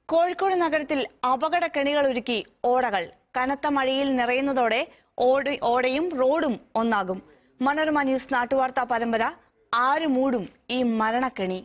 കോഴിക്കോട് നഗരത്തിൽ അപകടക്കെണികൾ ഒരുക്കി ഓടകൾ കനത്ത മഴയിൽ നിറയുന്നതോടെ ഓടി ഓടയും റോഡും ഒന്നാകും മനോരമ ന്യൂസ് നാട്ടുവാർത്താ പരമ്പര ആര് മൂടും ഈ മരണക്കെണി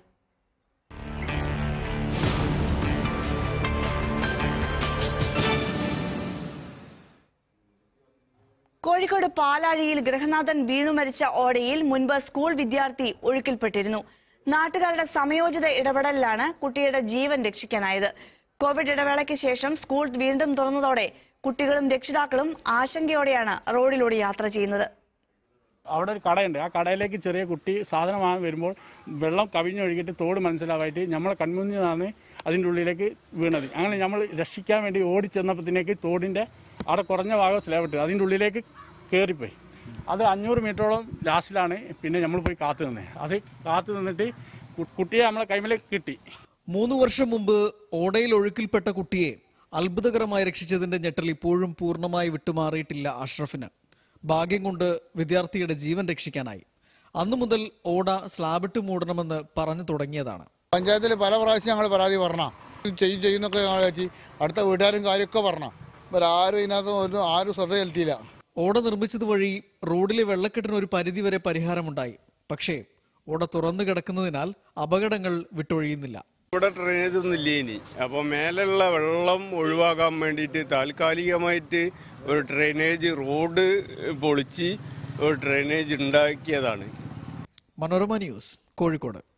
കോഴിക്കോട് പാലാഴിയിൽ ഗൃഹനാഥൻ വീണു മരിച്ച ഓടയിൽ മുൻപ് സ്കൂൾ വിദ്യാർത്ഥി ഒഴുക്കിൽപ്പെട്ടിരുന്നു നാട്ടുകാരുടെ സമയോചിത ഇടപെടലിലാണ് കുട്ടിയുടെ ജീവൻ രക്ഷിക്കാനായത് കോവിഡ് ഇടവേളയ്ക്ക് ശേഷം സ്കൂൾ വീണ്ടും തുറന്നതോടെ കുട്ടികളും രക്ഷിതാക്കളും ആശങ്കയോടെയാണ് റോഡിലൂടെ യാത്ര ചെയ്യുന്നത് അവിടെ ഒരു കടയുണ്ട് ആ കടയിലേക്ക് ചെറിയ കുട്ടി സാധനം വാങ്ങാൻ വരുമ്പോൾ വെള്ളം കവിഞ്ഞൊഴുകിയിട്ട് തോട് മനസ്സിലാവായിട്ട് നമ്മളെ കൺമുന്നിൽ നിന്നാണ് അതിൻ്റെ ഉള്ളിലേക്ക് വീണത് അങ്ങനെ നമ്മൾ രക്ഷിക്കാൻ വേണ്ടി ഓടിച്ചെന്നപ്പോഴത്തേക്ക് തോടിൻ്റെ അവിടെ കുറഞ്ഞ ഭാഗം സ്ലേവിട്ട് അതിൻ്റെ ഉള്ളിലേക്ക് കയറിപ്പോയി അത് അഞ്ഞൂറ് മീറ്ററോളം ലാസ്റ്റിലാണ് പിന്നെ നമ്മൾ പോയി കാത്തു നിന്നത് അത് കാത്തു നിന്നിട്ട് കു- കുട്ടിയെ നമ്മളെ കൈമലേക്ക് കിട്ടി മൂന്ന് വർഷം മുമ്പ് ഓടയിൽ ഒഴുക്കിൽപ്പെട്ട കുട്ടിയെ അത്ഭുതകരമായി രക്ഷിച്ചതിന്റെ ഞെട്ടൽ ഇപ്പോഴും പൂർണ്ണമായി വിട്ടുമാറിയിട്ടില്ല അഷ്റഫിന് ഭാഗ്യം കൊണ്ട് വിദ്യാർത്ഥിയുടെ ജീവൻ രക്ഷിക്കാനായി അന്നു മുതൽ ഓട സ്ലാബിട്ട് മൂടണമെന്ന് പറഞ്ഞു തുടങ്ങിയതാണ് പഞ്ചായത്തിൽ പല പ്രാവശ്യം ഞങ്ങൾ പരാതി പറഞ്ഞ ചെയ്യും ചെയ്യുന്നൊക്കെ ഞങ്ങൾ വെച്ച് അടുത്ത വീട്ടുകാരും കാര്യമൊക്കെ പറഞ്ഞ ഇവരാരും ഇതിനകത്ത് ഒന്നും ആരും ശ്രദ്ധ ചെലുത്തിയില്ല ഓട നിർമ്മിച്ചത് വഴി റോഡിലെ വെള്ളക്കെട്ടിന് ഒരു പരിധിവരെ പരിഹാരമുണ്ടായി പക്ഷേ ഓട തുറന്നു കിടക്കുന്നതിനാൽ അപകടങ്ങൾ വിട്ടൊഴിയുന്നില്ല ഇവിടെ ഡ്രെയിനേജ് ഒന്നും ഇല്ല ഇനി അപ്പോൾ മേലുള്ള വെള്ളം ഒഴിവാക്കാൻ വേണ്ടിയിട്ട് താൽക്കാലികമായിട്ട് ഒരു ഡ്രെയിനേജ് റോഡ് പൊളിച്ച് ഒരു ഡ്രെയിനേജ് ഉണ്ടാക്കിയതാണ് മനോരമ ന്യൂസ് കോഴിക്കോട്